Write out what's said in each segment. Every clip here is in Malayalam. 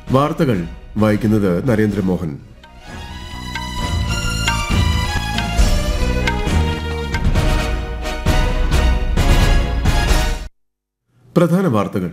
വാർത്തകൾ വായിക്കുന്നത് നരേന്ദ്രമോഹൻ പ്രധാന വാർത്തകൾ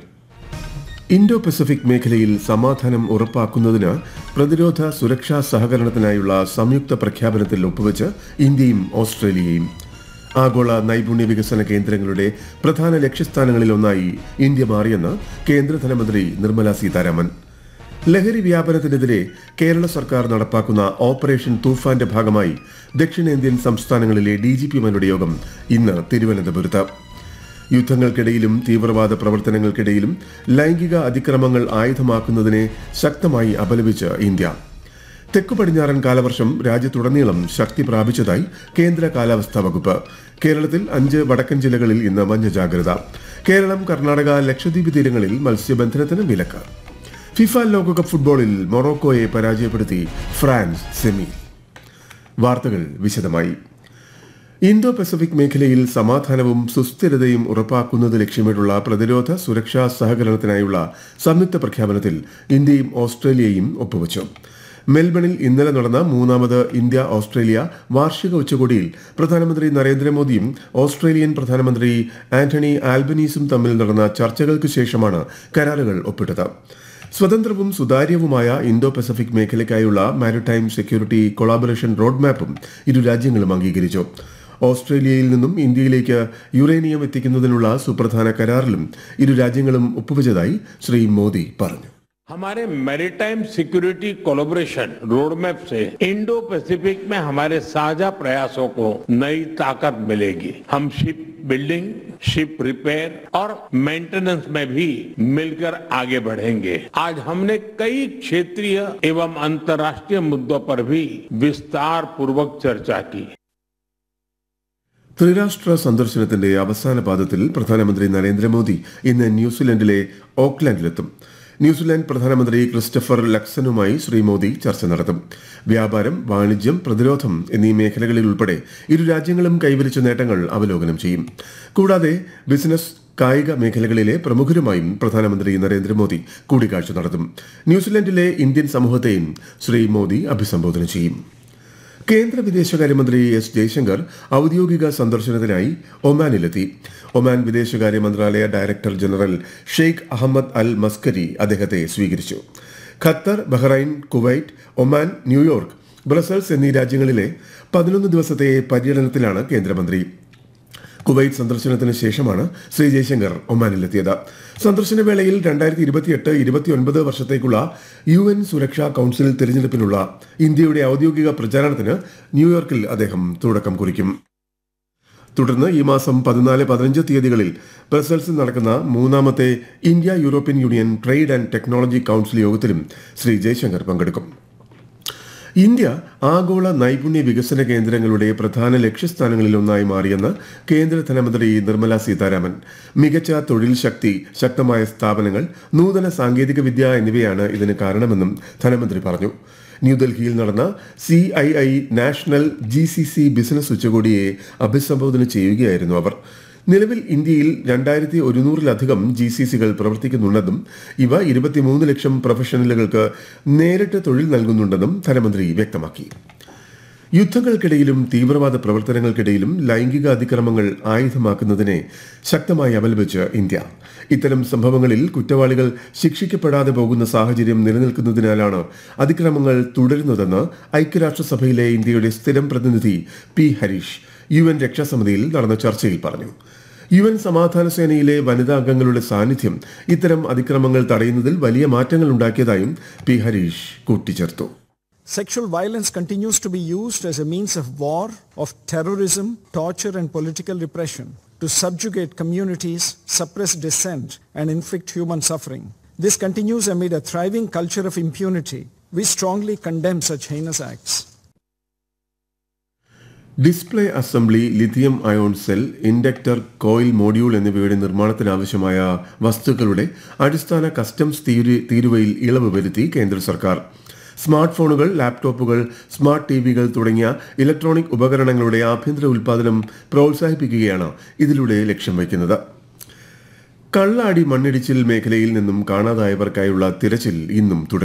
ഇൻഡോ പസഫിക് മേഖലയിൽ സമാധാനം ഉറപ്പാക്കുന്നതിന് പ്രതിരോധ സുരക്ഷാ സഹകരണത്തിനായുള്ള സംയുക്ത പ്രഖ്യാപനത്തിൽ ഒപ്പുവെച്ച് ഇന്ത്യയും ഓസ്ട്രേലിയയും ആഗോള നൈപുണ്യ വികസന കേന്ദ്രങ്ങളുടെ പ്രധാന ലക്ഷ്യസ്ഥാനങ്ങളിലൊന്നായി ഇന്ത്യ മാറിയെന്ന് കേന്ദ്ര ധനമന്ത്രി നിർമ്മല സീതാരാമൻ ലഹരി വ്യാപനത്തിനെതിരെ കേരള സർക്കാർ നടപ്പാക്കുന്ന ഓപ്പറേഷൻ തൂഫാന്റെ ഭാഗമായി ദക്ഷിണേന്ത്യൻ സംസ്ഥാനങ്ങളിലെ ഡി ജി പിമാരുടെ യോഗം ഇന്ന് തിരുവനന്തപുരത്ത് യുദ്ധങ്ങൾക്കിടയിലും തീവ്രവാദ പ്രവർത്തനങ്ങൾക്കിടയിലും ലൈംഗിക അതിക്രമങ്ങൾ ആയുധമാക്കുന്നതിനെ ശക്തമായി അപലപിച്ച് ഇന്ത്യ തെക്കു പടിഞ്ഞാറൻ കാലവർഷം രാജ്യത്തുടനീളം ശക്തി പ്രാപിച്ചതായി കേന്ദ്ര കാലാവസ്ഥാ വകുപ്പ് കേരളത്തിൽ അഞ്ച് വടക്കൻ ജില്ലകളിൽ ഇന്ന് മഞ്ഞ ജാഗ്രത കേരളം കർണാടക ലക്ഷദ്വീപ് തീരങ്ങളിൽ മത്സ്യബന്ധനത്തിന് വിലക്ക് ഫിഫ ലോകകപ്പ് ഫുട്ബോളിൽ മൊറോക്കോയെ പരാജയപ്പെടുത്തി ഫ്രാൻസ് സെമി വാർത്തകൾ വിശദമായി ഇന്തോ പസഫിക് മേഖലയിൽ സമാധാനവും സുസ്ഥിരതയും ഉറപ്പാക്കുന്നത് ലക്ഷ്യമിട്ടുള്ള പ്രതിരോധ സുരക്ഷാ സഹകരണത്തിനായുള്ള സംയുക്ത പ്രഖ്യാപനത്തിൽ ഇന്ത്യയും ഓസ്ട്രേലിയയും ഒപ്പുവച്ചു മെൽബണിൽ ഇന്നലെ നടന്ന മൂന്നാമത് ഇന്ത്യ ഓസ്ട്രേലിയ വാർഷിക ഉച്ചകോടിയിൽ പ്രധാനമന്ത്രി നരേന്ദ്രമോദിയും ഓസ്ട്രേലിയൻ പ്രധാനമന്ത്രി ആന്റണി ആൽബനീസും തമ്മിൽ നടന്ന ചർച്ചകൾക്ക് ശേഷമാണ് കരാറുകൾ ഒപ്പിട്ടത് സ്വതന്ത്രവും സുതാര്യവുമായ ഇന്തോ പസഫിക് മേഖലയ്ക്കായുള്ള മാരിടൈം സെക്യൂരിറ്റി കൊളാബറേഷൻ റോഡ് മാപ്പും ഇരു രാജ്യങ്ങളും അംഗീകരിച്ചു ഓസ്ട്രേലിയയിൽ നിന്നും ഇന്ത്യയിലേക്ക് യുറേനിയം എത്തിക്കുന്നതിനുള്ള സുപ്രധാന കരാറിലും ഇരു രാജ്യങ്ങളും ഒപ്പുവച്ചതായി ശ്രീ മോദി പറഞ്ഞു हमारे मैरीटाइम सिक्योरिटी कोलोब्रेशन रोडमैप से इंडो पैसिफिक में हमारे साझा प्रयासों को नई ताकत मिलेगी हम शिप बिल्डिंग शिप रिपेयर और मेंटेनेंस में भी मिलकर आगे बढ़ेंगे आज हमने कई क्षेत्रीय एवं अंतर्राष्ट्रीय मुद्दों पर भी विस्तार पूर्वक चर्चा की ത്രിരാഷ്ട്ര സന്ദർശനത്തിന്റെ അവസാന പാദത്തിൽ പ്രധാനമന്ത്രി നരേന്ദ്രമോദി ഇന്ന് ന്യൂസിലൻഡിലെ ഓക്ലാൻഡിലെത്തും ന്യൂസിലാൻഡ് പ്രധാനമന്ത്രി ക്രിസ്റ്റഫർ ലക്സനുമായി ശ്രീ മോദി ചർച്ച നടത്തും വ്യാപാരം വാണിജ്യം പ്രതിരോധം എന്നീ മേഖലകളിൽ ഉൾപ്പെടെ ഇരു രാജ്യങ്ങളും കൈവരിച്ച നേട്ടങ്ങൾ അവലോകനം ചെയ്യും കൂടാതെ ബിസിനസ് കായിക മേഖലകളിലെ പ്രമുഖരുമായും പ്രധാനമന്ത്രി നരേന്ദ്രമോദി കൂടിക്കാഴ്ച നടത്തും ന്യൂസിലൻഡിലെ ഇന്ത്യൻ സമൂഹത്തെയും ശ്രീ മോദി അഭിസംബോധന ചെയ്യും കേന്ദ്ര വിദേശകാര്യമന്ത്രി എസ് ജയശങ്കർ ഔദ്യോഗിക സന്ദർശനത്തിനായി ഒമാനിലെത്തി ഒമാൻ വിദേശകാര്യ മന്ത്രാലയ director general Sheikh Ahmed Al Maskari അദ്ദേഹത്തെ സ്വീകരിച്ചു Qatar Bahrain Kuwait Oman New York Brussels എന്നീ രാജ്യങ്ങളിലെ പതിനൊന്ന് ദിവസത്തെ പര്യടനത്തിലാണ് കേന്ദ്രമന്ത്രി കുവൈറ്റ് സന്ദർശനത്തിന് ശേഷമാണ് ശ്രീ ജയശങ്കർ ഒമാനിലെത്തിയത് സന്ദർശന വേളയിൽ രണ്ടായിരത്തി ഇരുപത്തിയെട്ട് ഇരുപത്തിയൊൻപത് വർഷത്തേക്കുള്ള യു എൻ സുരക്ഷാ കൌൺസിൽ തിരഞ്ഞെടുപ്പിനുള്ള ഇന്ത്യയുടെ ഔദ്യോഗിക പ്രചാരണത്തിന് ന്യൂയോർക്കിൽ അദ്ദേഹം തുടക്കം കുറിക്കും തുടർന്ന് ഈ മാസം പതിനാല് പതിനഞ്ച് തീയതികളിൽ ബ്രസൽസിൽ നടക്കുന്ന മൂന്നാമത്തെ India European Union trade and technology council യോഗത്തിലും ശ്രീ ജയശങ്കർ പങ്കെടുക്കും ഇന്ത്യ ആഗോള നൈപുണ്യ വികസന കേന്ദ്രങ്ങളുടെ പ്രധാന ലക്ഷ്യസ്ഥാനങ്ങളിലൊന്നായി മാറിയെന്ന് കേന്ദ്ര ധനമന്ത്രി നിർമ്മല സീതാരാമൻ മികച്ച തൊഴിൽ ശക്തി ശക്തമായ സ്ഥാപനങ്ങൾ നൂതന സാങ്കേതിക വിദ്യ എന്നിവയാണ് ഇതിന് കാരണമെന്നും ധനമന്ത്രി പറഞ്ഞു ന്യൂഡൽഹിയിൽ നടന്ന C I I national G C C business ഉച്ചകോടിയെ അഭിസംബോധന ചെയ്യുകയായിരുന്നു അവർ നിലവിൽ ഇന്ത്യയിൽ രണ്ടായിരത്തി ഒരുന്നൂറിലധികം ജി സി സികൾ പ്രവർത്തിക്കുന്നുണ്ടെന്നും ഇവ ഇരുപത്തിമൂന്ന് ലക്ഷം പ്രൊഫഷണലുകൾക്ക് നേരിട്ട് തൊഴിൽ നൽകുന്നുണ്ടെന്നും ധനമന്ത്രി വ്യക്തമാക്കി യുദ്ധങ്ങൾക്കിടയിലും തീവ്രവാദ പ്രവർത്തനങ്ങൾക്കിടയിലും ലൈംഗിക അതിക്രമങ്ങൾ ആയുധമാക്കുന്നതിനെ ശക്തമായി അപലപിച്ച് ഇന്ത്യ ഇത്തരം സംഭവങ്ങളിൽ കുറ്റവാളികൾ ശിക്ഷിക്കപ്പെടാതെ പോകുന്ന സാഹചര്യം നിലനിൽക്കുന്നതിനാലാണ് അതിക്രമങ്ങൾ തുടരുന്നതെന്ന് ഐക്യരാഷ്ട്രസഭയിലെ ഇന്ത്യയുടെ സ്ഥിരം പ്രതിനിധി പി ഹരീഷ് യു എൻ രക്ഷാസമിതിയിൽ നടന്ന ചർച്ചയിൽ പറഞ്ഞു യു എൻ സമാധാന സേനയിലെ വനിതാ അംഗങ്ങളുടെ സാന്നിധ്യം ഇത്തരം അതിക്രമങ്ങൾ തടയുന്നതിൽ വലിയ മാറ്റങ്ങൾ ഉണ്ടാക്കിയതായും പി ഹരീഷ് കൂട്ടിച്ചേർത്തു Sexual violence continues to be used as a means of war, of terrorism, torture and political repression to subjugate communities, suppress dissent and inflict human suffering. This continues amid a thriving culture of impunity. We strongly condemn such heinous acts. Display assembly lithium ion cell inductor coil module എന്നിവയുടെ നിർമ്മാണത്തിനാവശ്യമായ വസ്തുക്കളുടെ അടിസ്ഥാന കസ്റ്റംസ് തീരു- തീരുവയിൽ ഇളവ് വരുത്തി കേന്ദ്ര സർക്കാർ സ്മാർട്ട് ഫോണുകൾ ലാപ്ടോപ്പുകൾ സ്മാർട്ട് ടി വികൾ തുടങ്ങിയ ഇലക്ട്രോണിക് ഉപകരണങ്ങളുടെ ആഭ്യന്തര ഉൽപ്പാദനം പ്രോത്സാഹിപ്പിക്കുകയാണ് ഇതിലൂടെ ലക്ഷ്യം വയ്ക്കുന്നത് കള്ളാടി മണ്ണിടിച്ചിൽ മേഖലയിൽ നിന്നും കാണാതായവർക്കായുള്ള തിരച്ചിൽ ഇന്നും തുടരും